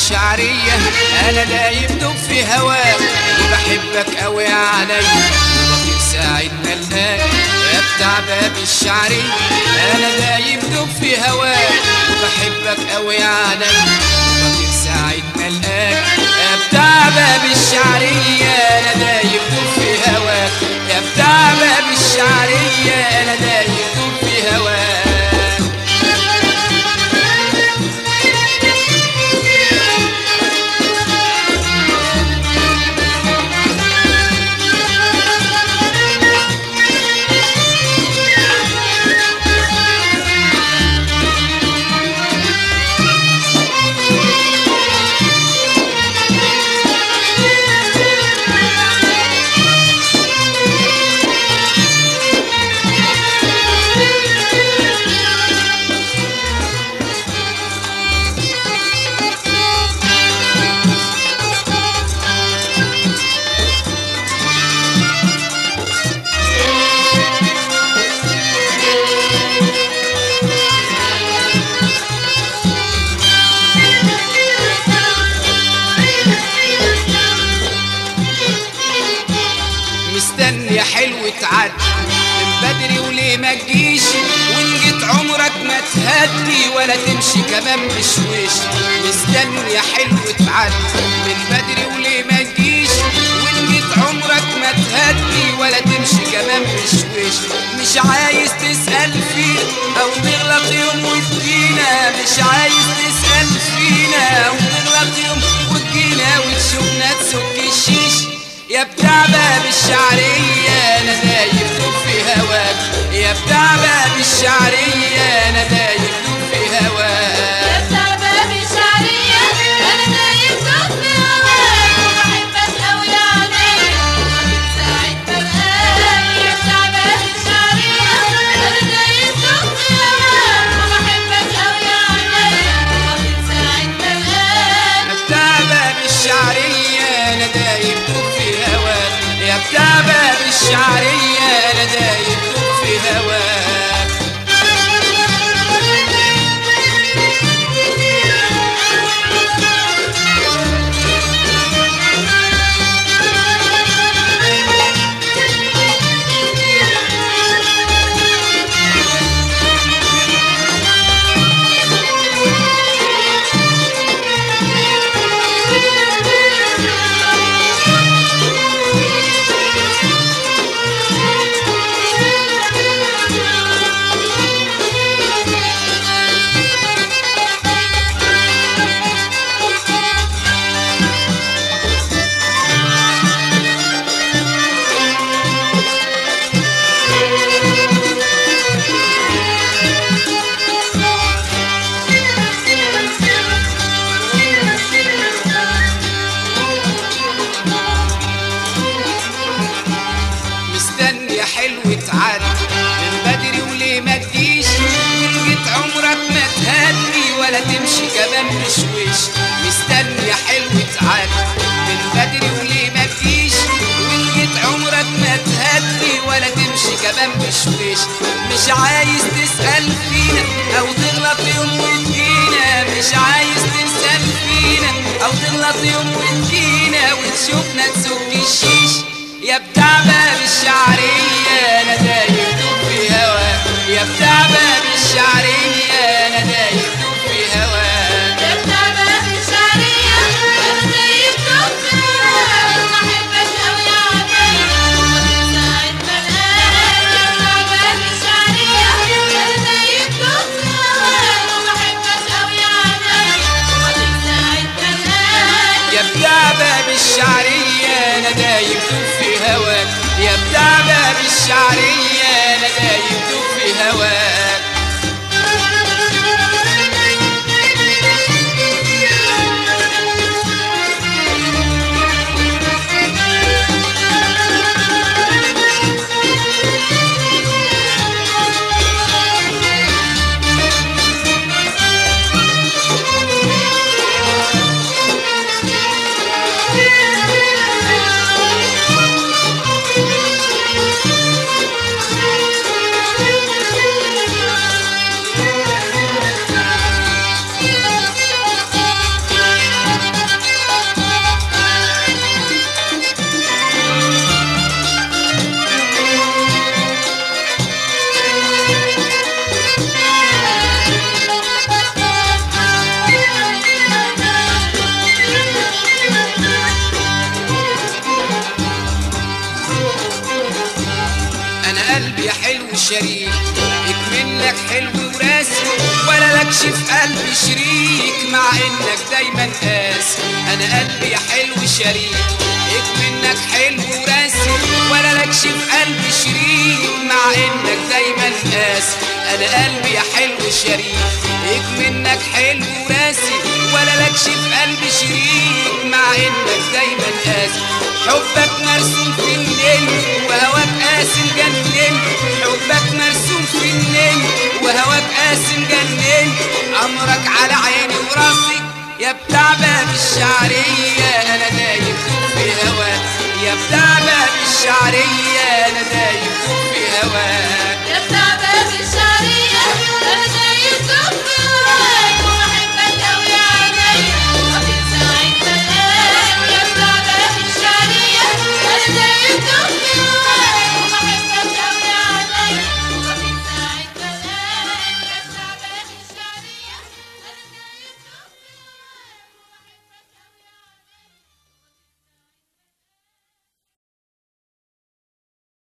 بالشعرية أنا دايب دوب في هواك وبحبك أوي عليا وبطير ساعة ما القاك يا بتاع باب الشعرية أنا دايب دوب في هواك وبحبك أوي عليا وبطير ساعة ما القاك يا بتاع باب الشعرية أنا دايب دوب في هواك يا بتاع باب الشعرية أنا دايب دوب في هواك مستني يا حلو تعدي من بدري وليه ما تجيش وان جيت عمرك ما تهدي ولا تمشي كمان بشويش مستني يا حلو تعدي من بدري وليه ما تجيش وان جيت عمرك ما تهدي ولا تمشي كمان بشويش مش عايز تسأل فينا او تغلط يوم وتجينا مش عايز تسأل فينا او تغلط يوم وتجينا وتشوفنا تسك الشيش يا بتاع باب الشعرية أنا دايب دوب في هواك يا بتاع باب الشعرية أنا دايب دوب في هواك يا بتاع باب الشعرية أنا دايب دوب في هواك وبحبك أوي عليا ومن ساعة ما بقاك يا بتاع باب الشعرية أنا دايب دوب في هواك وبحبك أوي عليا ومن ساعة ما بقاك يا بتاع باب الشعرية أنا دايب دوب في هواك يا بتاع باب الشعرية أنا دايب دوب في هواك مستني يا حلو تعدي من بدري وليه ما تجيش وإن جيت عمرك ما تهدي ولا تمشي كمان بشويش مستني يا حلو تعدي من بدري وليه ما تجيش وإن جيت عمرك ما تهدي ولا تمشي كمان بشويش مش عايز تسأل فينا أو تغلط يوم وتجينا مش عايز تسأل فينا أو تغلط يوم وتجينا وتشوفنا تسك الشيش يا بتاع باب الشعرية أنا دايب دوب في هواك يا بتاع باب الشعرية أنا دايب دوب في هواك يا بتاع باب الشعرية أنا دايب دوب في هواك وبحبك أوي عليا ومن ساعة ما بقاك يا بتاع باب الشعرية أنا دايب دوب في هواك وبحبك أوي عليا ومن ساعة ما بقاك يا بتاع باب الشعرية أنا دايب دوب في هواك يا بتاع باب الشعرية أنا دايب دوب في هواك Thank you. شريك اكمنك حلو وراسي ولا لكش في قلبي شريك مع انك دايما قاسي انا قلبي يا حلو شريك اكمنك حلو وراسي ولا لكش في قلبي شريك مع انك دايما قاسي انا قلبي يا حلو شريك اكمنك حلو وراسي ولا لكش في قلبي شريك مع انك دايما قاسي حبك مرسوم في الليل وهواك قاسي مجنن حبك مرسوم في الليل وهواك قاسي مجنن امرك على عيني وراسي يا بتاع باب الشعرية أنا دايب في هواك يا بتاع باب الشعرية